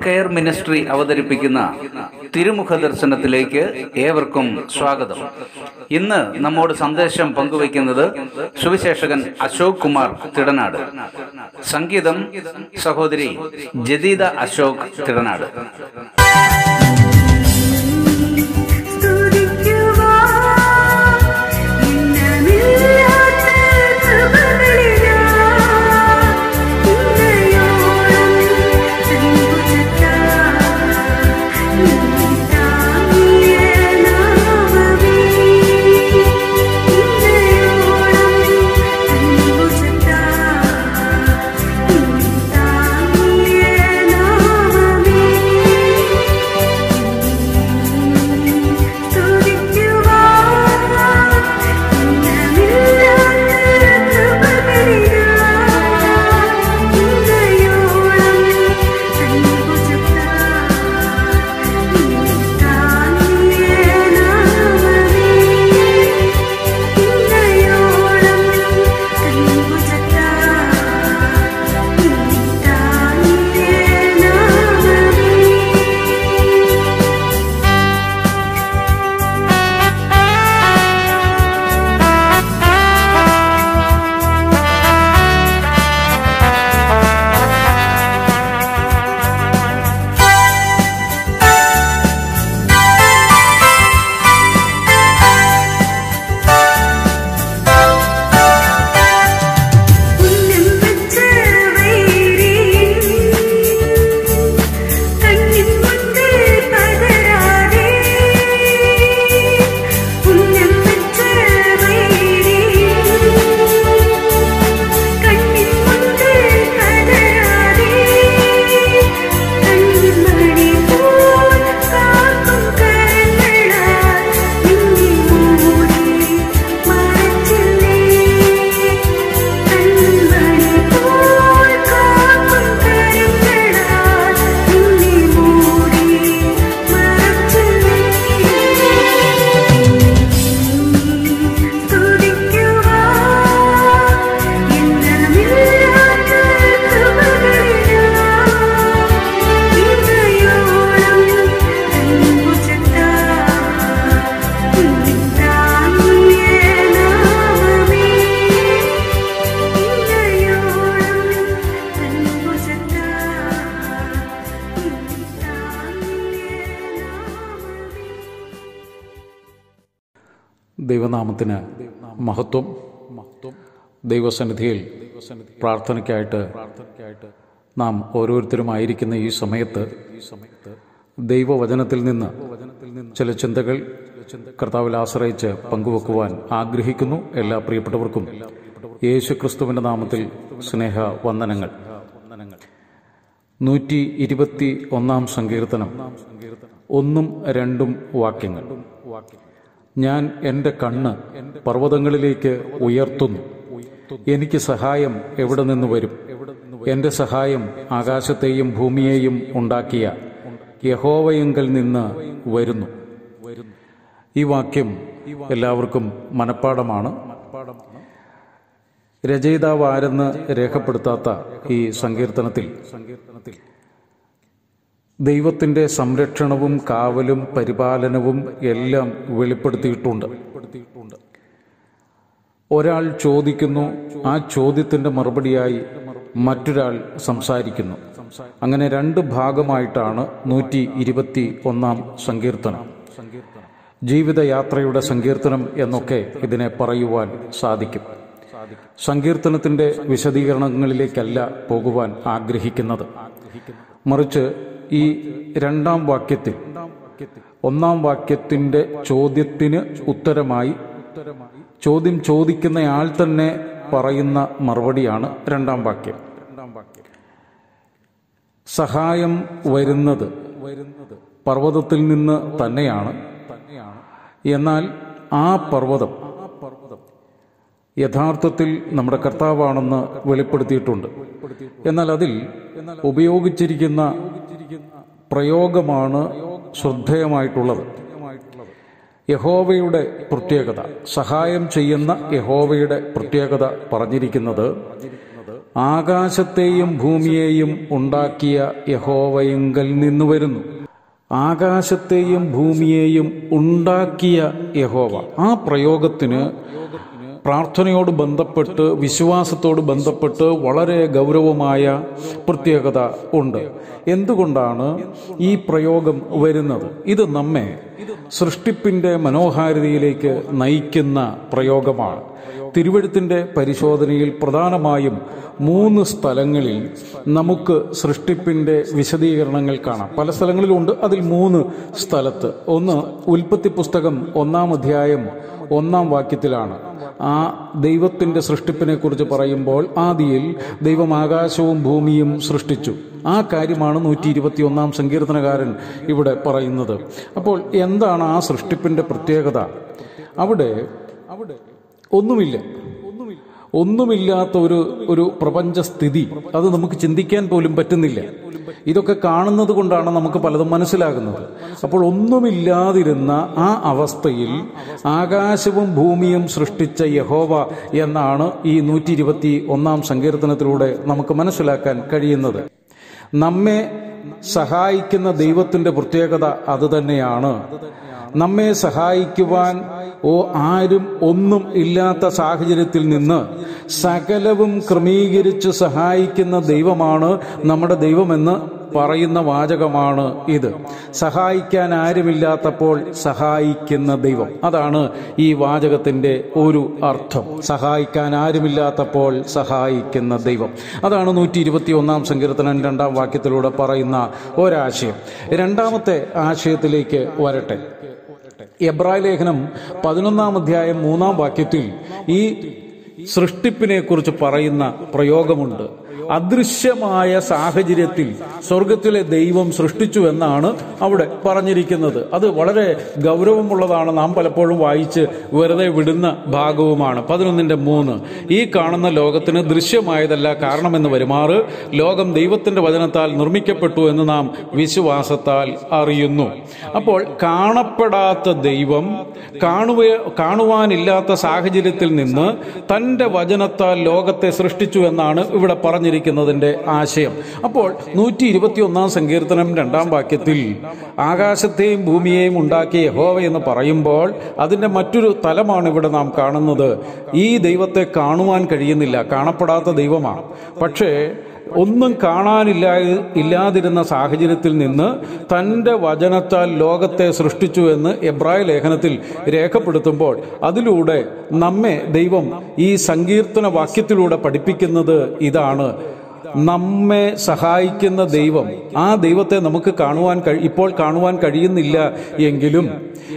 care ministry അവതരിപ്പിക്കുന്ന തിരുമുഖ ദർശനത്തിലേക്ക് ഏവർക്കും സ്വാഗതം ഇന്ന് നമ്മോട് സന്ദേശം പങ്കുവയ്ക്കുന്നത് സുവിശേഷകൻ അശോക് കുമാർ തിടനാട് സംഗീതം സഹോദരി ജദീദ അശോക് തിടനാട് ദൈവനാമത്തിന് മഹത്വം ദൈവസന്നിധിയിൽ പ്രാർത്ഥനയ്ക്കായിട്ട് നാം ഓരോരുത്തരും ആയിരിക്കുന്ന ഈ സമയത്ത് ദൈവവചനത്തിൽ നിന്ന് ചില ചിന്തകൾ കർത്താവിൽ ആശ്രയിച്ച് പങ്കുവെക്കുവാൻ ആഗ്രഹിക്കുന്നു എല്ലാ പ്രിയപ്പെട്ടവർക്കും യേശു ക്രിസ്തുവിന്റെ നാമത്തിൽ സ്നേഹ വന്ദനങ്ങൾ നൂറ്റി ഇരുപത്തി ഒന്നാം സങ്കീർത്തനം ഒന്നും രണ്ടും വാക്യങ്ങൾ ഞാൻ എൻ്റെ കണ്ണ് പർവ്വതങ്ങളിലേക്ക് ഉയർത്തുന്നു എനിക്ക് സഹായം എവിടെ നിന്ന് വരും എൻ്റെ സഹായം ആകാശത്തെയും ഭൂമിയെയും ഉണ്ടാക്കിയ യഹോവയെങ്കിൽ നിന്ന് വരുന്നു ഈ വാക്യം എല്ലാവർക്കും മനഃപ്പാടമാണ് രചയിതാവ് ആരെന്ന് രേഖപ്പെടുത്താത്ത ഈ സങ്കീർത്തനത്തിൽ ദൈവത്തിന്റെ സംരക്ഷണവും കാവലും പരിപാലനവും എല്ലാം വെളിപ്പെടുത്തിയിട്ടുണ്ട് ഒരാൾ ചോദിക്കുന്നു ആ ചോദ്യത്തിന്റെ മറുപടിയായി മറ്റൊരാൾ സംസാരിക്കുന്നു അങ്ങനെ രണ്ട് ഭാഗമായിട്ടാണ് നൂറ്റി ഇരുപത്തി ഒന്നാം സങ്കീർത്തനം ജീവിതയാത്രയുടെ സങ്കീർത്തനം എന്നൊക്കെ ഇതിനെ പറയുവാൻ സാധിക്കും സങ്കീർത്തനത്തിന്റെ വിശദീകരണങ്ങളിലേക്കല്ല പോകുവാൻ ആഗ്രഹിക്കുന്നത് മറിച്ച് ഈ രണ്ടാം വാക്യത്തിൽ ഒന്നാം വാക്യത്തിന്റെ ചോദ്യത്തിന് ഉത്തരമായി ചോദ്യം ചോദിക്കുന്നയാൾ തന്നെ പറയുന്ന മറുപടിയാണ് രണ്ടാം വാക്യം സഹായം വരുന്നത് പർവ്വതത്തിൽ നിന്ന് തന്നെയാണ് എന്നാൽ ആ പർവ്വതം യഥാർത്ഥത്തിൽ നമ്മുടെ കർത്താവാണെന്ന് വെളിപ്പെടുത്തിയിട്ടുണ്ട് എന്നാൽ അതിൽ ഉപയോഗിച്ചിരിക്കുന്ന പ്രയോഗമാണ് ശ്രദ്ധേയമായിട്ടുള്ളത് യഹോവയുടെ പ്രത്യേകത സഹായം ചെയ്യുന്ന യഹോവയുടെ പ്രത്യേകത പറഞ്ഞിരിക്കുന്നത് ആകാശത്തെയും ഭൂമിയെയും ഉണ്ടാക്കിയ യഹോവയെങ്കൽ നിന്ന് വരുന്നു ആകാശത്തെയും ഭൂമിയെയും ഉണ്ടാക്കിയ യഹോവ ആ പ്രയോഗത്തിന് പ്രാർത്ഥനയോട് ബന്ധപ്പെട്ട് വിശ്വാസത്തോട് ബന്ധപ്പെട്ട് വളരെ ഗൗരവമായ പ്രത്യേകത ഉണ്ട് എന്തുകൊണ്ടാണ് ഈ പ്രയോഗം വരുന്നത് ഇത് നമ്മെ സൃഷ്ടിപ്പിന്റെ മനോഹാരിതയിലേക്ക് നയിക്കുന്ന പ്രയോഗമാണ് തിരുവഴുത്തിന്റെ പരിശോധനയിൽ പ്രധാനമായും മൂന്ന് സ്ഥലങ്ങളിൽ നമുക്ക് സൃഷ്ടിപ്പിന്റെ വിശദീകരണങ്ങൾ കാണാം പല സ്ഥലങ്ങളിലുണ്ട് അതിൽ മൂന്ന് സ്ഥലത്ത് ഒന്ന് ഉൽപ്പത്തി പുസ്തകം ഒന്നാം അധ്യായം ഒന്നാം വാക്യത്തിലാണ് ആ ദൈവത്തിന്റെ സൃഷ്ടിപ്പിനെ കുറിച്ച് പറയുമ്പോൾ ആദിയിൽ ദൈവം ആകാശവും ഭൂമിയും സൃഷ്ടിച്ചു ആ കാര്യമാണ് നൂറ്റി ഇരുപത്തി ഒന്നാം സങ്കീർത്തനകാരൻ ഇവിടെ പറയുന്നത് അപ്പോൾ എന്താണ് ആ സൃഷ്ടിപ്പിന്റെ പ്രത്യേകത അവിടെ അവിടെ ഒന്നുമില്ല ഒന്നുമില്ലാത്ത ഒരു ഒരു പ്രപഞ്ചസ്ഥിതി അത് നമുക്ക് ചിന്തിക്കാൻ പോലും പറ്റുന്നില്ല ഇതൊക്കെ കാണുന്നത് കൊണ്ടാണ് നമുക്ക് പലതും മനസ്സിലാകുന്നത് അപ്പോൾ ഒന്നുമില്ലാതിരുന്ന ആ അവസ്ഥയിൽ ആകാശവും ഭൂമിയും സൃഷ്ടിച്ച യഹോവ എന്നാണ് ഈ നൂറ്റി ഇരുപത്തി ഒന്നാം സങ്കീർത്തനത്തിലൂടെ നമുക്ക് മനസ്സിലാക്കാൻ കഴിയുന്നത് നമ്മെ സഹായിക്കുന്ന ദൈവത്തിന്റെ പ്രത്യേകത അതുതന്നെയാണ് നമ്മെ സഹായിക്കുവാൻ ഓ ആരും ഒന്നും ഇല്ലാത്ത സാഹചര്യത്തിൽ നിന്ന് സകലവും ക്രമീകരിച്ച് സഹായിക്കുന്ന ദൈവമാണ് നമ്മുടെ ദൈവമെന്ന് പറയുന്ന വാചകമാണ് ഇത് സഹായിക്കാൻ ആരുമില്ലാത്തപ്പോൾ സഹായിക്കുന്ന ദൈവം അതാണ് ഈ വാചകത്തിന്റെ ഒരു അർത്ഥം സഹായിക്കാൻ ആരുമില്ലാത്തപ്പോൾ സഹായിക്കുന്ന ദൈവം അതാണ് നൂറ്റി ഇരുപത്തി ഒന്നാം സങ്കീർത്തനം രണ്ടാം വാക്യത്തിലൂടെ പറയുന്ന ഒരാശയം രണ്ടാമത്തെ ആശയത്തിലേക്ക് വരട്ടെ എബ്രായ ലേഖനം പതിനൊന്നാം അധ്യായം മൂന്നാം വാക്യത്തിൽ ഈ സൃഷ്ടിപ്പിനെ കുറിച്ച് പറയുന്ന പ്രയോഗമുണ്ട് അദൃശ്യമായ സാഹചര്യത്തിൽ സ്വർഗത്തിലെ ദൈവം സൃഷ്ടിച്ചു എന്നാണ് അവിടെ പറഞ്ഞിരിക്കുന്നത് അത് വളരെ ഗൗരവമുള്ളതാണ് നാം പലപ്പോഴും വായിച്ച് വെറുതെ വിടുന്ന ഭാഗവുമാണ് പതിനൊന്നിന്റെ മൂന്ന് ഈ കാണുന്ന ലോകത്തിന് ദൃശ്യമായതല്ല കാരണമെന്ന് വരുമാറ് ലോകം ദൈവത്തിന്റെ വചനത്താൽ നിർമ്മിക്കപ്പെട്ടു എന്ന് നാം വിശ്വാസത്താൽ അറിയുന്നു അപ്പോൾ കാണപ്പെടാത്ത ദൈവം കാണുക കാണുവാനില്ലാത്ത സാഹചര്യത്തിൽ നിന്ന് തന്റെ വചനത്താൽ ലോകത്തെ സൃഷ്ടിച്ചു എന്നാണ് ഇവിടെ പറഞ്ഞിരിക്കുന്നതിന്റെ ആശയം അപ്പോൾ നൂറ്റി ഇരുപത്തിയൊന്നാം സങ്കീർത്തനം രണ്ടാം വാക്യത്തിൽ ആകാശത്തെയും ഭൂമിയെയും ഉണ്ടാക്കിയ യഹോവ എന്ന് പറയുമ്പോൾ അതിന്റെ മറ്റൊരു തലമാണ് ഇവിടെ നാം കാണുന്നത് ഈ ദൈവത്തെ കാണുവാൻ കഴിയുന്നില്ല കാണപ്പെടാത്ത ദൈവമാണ് പക്ഷേ ഒന്നും കാണാനില്ല ഇല്ലാതിരുന്ന സാഹചര്യത്തിൽ നിന്ന് തന്റെ വചനത്താൽ ലോകത്തെ സൃഷ്ടിച്ചു എന്ന് എബ്രായ ലേഖനത്തിൽ രേഖപ്പെടുത്തുമ്പോൾ അതിലൂടെ നമ്മെ ദൈവം ഈ സങ്കീർത്തന വാക്യത്തിലൂടെ പഠിപ്പിക്കുന്നത് ഇതാണ് നമ്മെ സഹായിക്കുന്ന ദൈവം ആ ദൈവത്തെ നമുക്ക് കാണുവാൻ കഴി ഇപ്പോൾ കാണുവാൻ കഴിയുന്നില്ല എങ്കിലും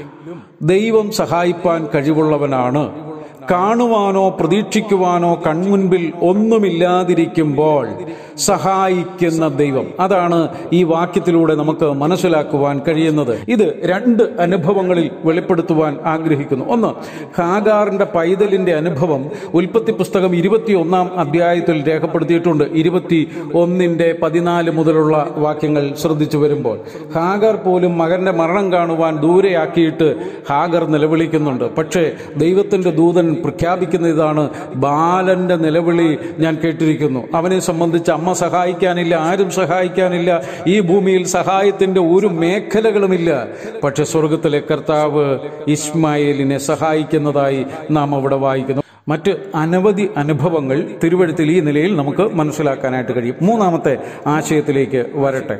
ദൈവം സഹായിപ്പാൻ കഴിവുള്ളവനാണ് കാണുവാനോ പ്രതീക്ഷിക്കുവാനോ കൺമുൻപിൽ ഒന്നുമില്ലാതിരിക്കുമ്പോൾ സഹായിക്കുന്ന ദൈവം അതാണ് ഈ വാക്യത്തിലൂടെ നമുക്ക് മനസ്സിലാക്കുവാൻ കഴിയുന്നത് ഇത് രണ്ട് അനുഭവങ്ങളിൽ വെളിപ്പെടുത്തുവാൻ ആഗ്രഹിക്കുന്നു ഒന്ന് ഹാഗാറിന്റെ പൈതലിന്റെ അനുഭവം ഉൽപ്പത്തി പുസ്തകം ഇരുപത്തിയൊന്നാം അധ്യായത്തിൽ രേഖപ്പെടുത്തിയിട്ടുണ്ട് ഇരുപത്തി ഒന്നിന്റെ പതിനാല് മുതലുള്ള വാക്യങ്ങൾ ശ്രദ്ധിച്ചു വരുമ്പോൾ ഹാഗർ പോലും മകന്റെ മരണം കാണുവാൻ ദൂരെയാക്കിയിട്ട് ഹാഗർ നിലവിളിക്കുന്നുണ്ട് പക്ഷേ ദൈവത്തിന്റെ ദൂതൻ പ്രഖ്യാപിക്കുന്ന ഇതാണ് ബാലന്റെ നിലവിളി ഞാൻ കേട്ടിരിക്കുന്നു അവനെ സംബന്ധിച്ച് അമ്മ സഹായിക്കാനില്ല ആരും സഹായിക്കാനില്ല ഈ ഭൂമിയിൽ സഹായത്തിന്റെ ഒരു മേഖലകളുമില്ല പക്ഷെ സ്വർഗത്തിലെ കർത്താവ് ഇസ്മായേലിനെ സഹായിക്കുന്നതായി നാം അവിടെ വായിക്കുന്നു മറ്റ് അനവധി അനുഭവങ്ങൾ തിരുവഴുത്തിൽ ഈ നിലയിൽ നമുക്ക് മനസ്സിലാക്കാനായിട്ട് കഴിയും മൂന്നാമത്തെ ആശയത്തിലേക്ക് വരട്ടെ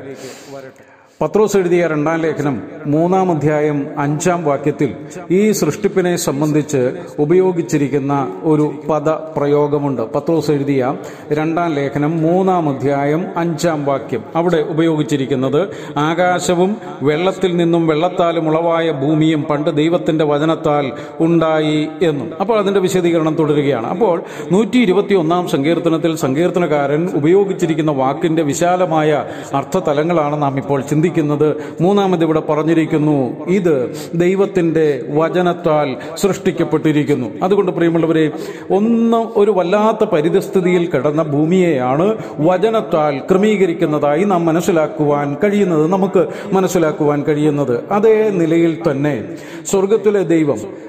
പത്രോസ് എഴുതിയ രണ്ടാം ലേഖനം മൂന്നാം അധ്യായം അഞ്ചാം വാക്യത്തിൽ ഈ സൃഷ്ടിപ്പിനെ സംബന്ധിച്ച് ഉപയോഗിച്ചിരിക്കുന്ന ഒരു പദ പ്രയോഗമുണ്ട് പത്രോസ് എഴുതിയ രണ്ടാം ലേഖനം മൂന്നാം അധ്യായം അഞ്ചാം വാക്യം അവിടെ ഉപയോഗിച്ചിരിക്കുന്നത് ആകാശവും വെള്ളത്തിൽ നിന്നും വെള്ളത്താലും ഉളവായ ഭൂമിയും പണ്ട് ദൈവത്തിന്റെ വചനത്താൽ ഉണ്ടായി എന്നും അപ്പോൾ അതിന്റെ വിശദീകരണം തുടരുകയാണ് അപ്പോൾ നൂറ്റി ഇരുപത്തി ഒന്നാം സങ്കീർത്തനത്തിൽ സങ്കീർത്തനകാരൻ ഉപയോഗിച്ചിരിക്കുന്ന വാക്കിന്റെ വിശാലമായ അർത്ഥതലങ്ങളാണ് നാം ഇപ്പോൾ ചിന്തിക്കുന്നത് മൂന്നാമത് ഇവിടെ പറഞ്ഞിരിക്കുന്നു ഇത് ദൈവത്തിന്റെ വചനത്താൽ സൃഷ്ടിക്കപ്പെട്ടിരിക്കുന്നു അതുകൊണ്ട് പ്രിയമുള്ളവരെ ഒന്ന് ഒരു വല്ലാത്ത പരിതസ്ഥിതിയിൽ കിടന്ന ഭൂമിയെയാണ് വചനത്താൽ ക്രമീകരിക്കുന്നതായി നാം മനസ്സിലാക്കുവാൻ കഴിയുന്നത് നമുക്ക് മനസ്സിലാക്കുവാൻ കഴിയുന്നത് അതേ നിലയിൽ തന്നെ സ്വർഗത്തിലെ ദൈവം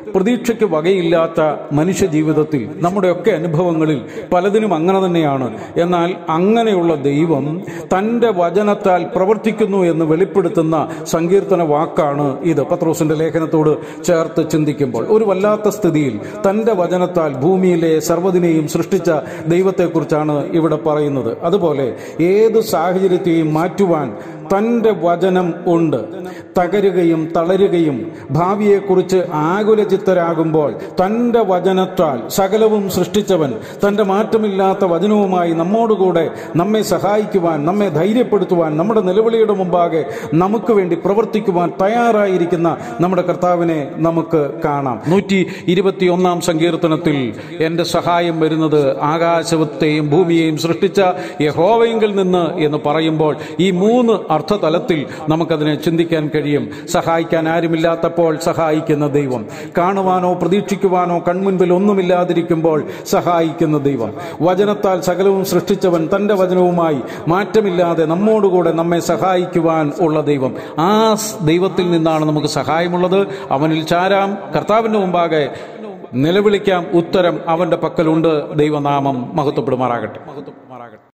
പ്രതീക്ഷയ്ക്ക് വകയില്ലാത്ത മനുഷ്യ ജീവിതത്തിൽ നമ്മുടെയൊക്കെ അനുഭവങ്ങളിൽ പലതിനും അങ്ങനെ തന്നെയാണ് എന്നാൽ അങ്ങനെയുള്ള ദൈവം തന്റെ വചനത്താൽ പ്രവർത്തിക്കുന്നു എന്ന് വെളിപ്പെടുത്തുന്ന സങ്കീർത്തന വാക്കാണ് ഇത് പത്രോസിന്റെ ലേഖനത്തോട് ചേർത്ത് ചിന്തിക്കുമ്പോൾ ഒരു വല്ലാത്ത സ്ഥിതിയിൽ തന്റെ വചനത്താൽ ഭൂമിയിലെ സർവ്വതിനെയും സൃഷ്ടിച്ച ദൈവത്തെക്കുറിച്ചാണ് ഇവിടെ പറയുന്നത് അതുപോലെ ഏത് സാഹചര്യത്തെയും മാറ്റുവാൻ തന്റെ വചനം ഉണ്ട് തകരുകയും തളരുകയും ഭാവിയെക്കുറിച്ച് ആകുലചിത്തരാകുമ്പോൾ തന്റെ വചനത്താൽ സകലവും സൃഷ്ടിച്ചവൻ തന്റെ മാറ്റമില്ലാത്ത വചനവുമായി നമ്മോടുകൂടെ നമ്മെ സഹായിക്കുവാൻ നമ്മെ ധൈര്യപ്പെടുത്തുവാൻ നമ്മുടെ നിലവിളിയുടെ മുമ്പാകെ നമുക്ക് വേണ്ടി പ്രവർത്തിക്കുവാൻ തയ്യാറായിരിക്കുന്ന നമ്മുടെ കർത്താവിനെ നമുക്ക് കാണാം നൂറ്റി ഇരുപത്തിയൊന്നാം സങ്കീർത്തനത്തിൽ എന്റെ സഹായം വരുന്നത് ആകാശത്തെയും ഭൂമിയെയും സൃഷ്ടിച്ച യഹോവയെങ്കിൽ നിന്ന് എന്ന് പറയുമ്പോൾ ഈ മൂന്ന് അർത്ഥതലത്തിൽ നമുക്കതിനെ ചിന്തിക്കാൻ കഴിയും സഹായിക്കാൻ ആരുമില്ലാത്തപ്പോൾ സഹായിക്കുന്ന ദൈവം കാണുവാനോ പ്രതീക്ഷിക്കുവാനോ കൺമുൻപിൽ ഒന്നുമില്ലാതിരിക്കുമ്പോൾ സഹായിക്കുന്ന ദൈവം വചനത്താൽ സകലവും സൃഷ്ടിച്ചവൻ തന്റെ വചനവുമായി മാറ്റമില്ലാതെ നമ്മോടുകൂടെ നമ്മെ സഹായിക്കുവാൻ ഉള്ള ദൈവം ആ ദൈവത്തിൽ നിന്നാണ് നമുക്ക് സഹായമുള്ളത് അവനിൽ ചാരാം കർത്താവിന്റെ മുമ്പാകെ നിലവിളിക്കാം ഉത്തരം അവന്റെ പക്കലുണ്ട് ദൈവനാമം മഹത്വപ്പെടുമാറാകട്ടെ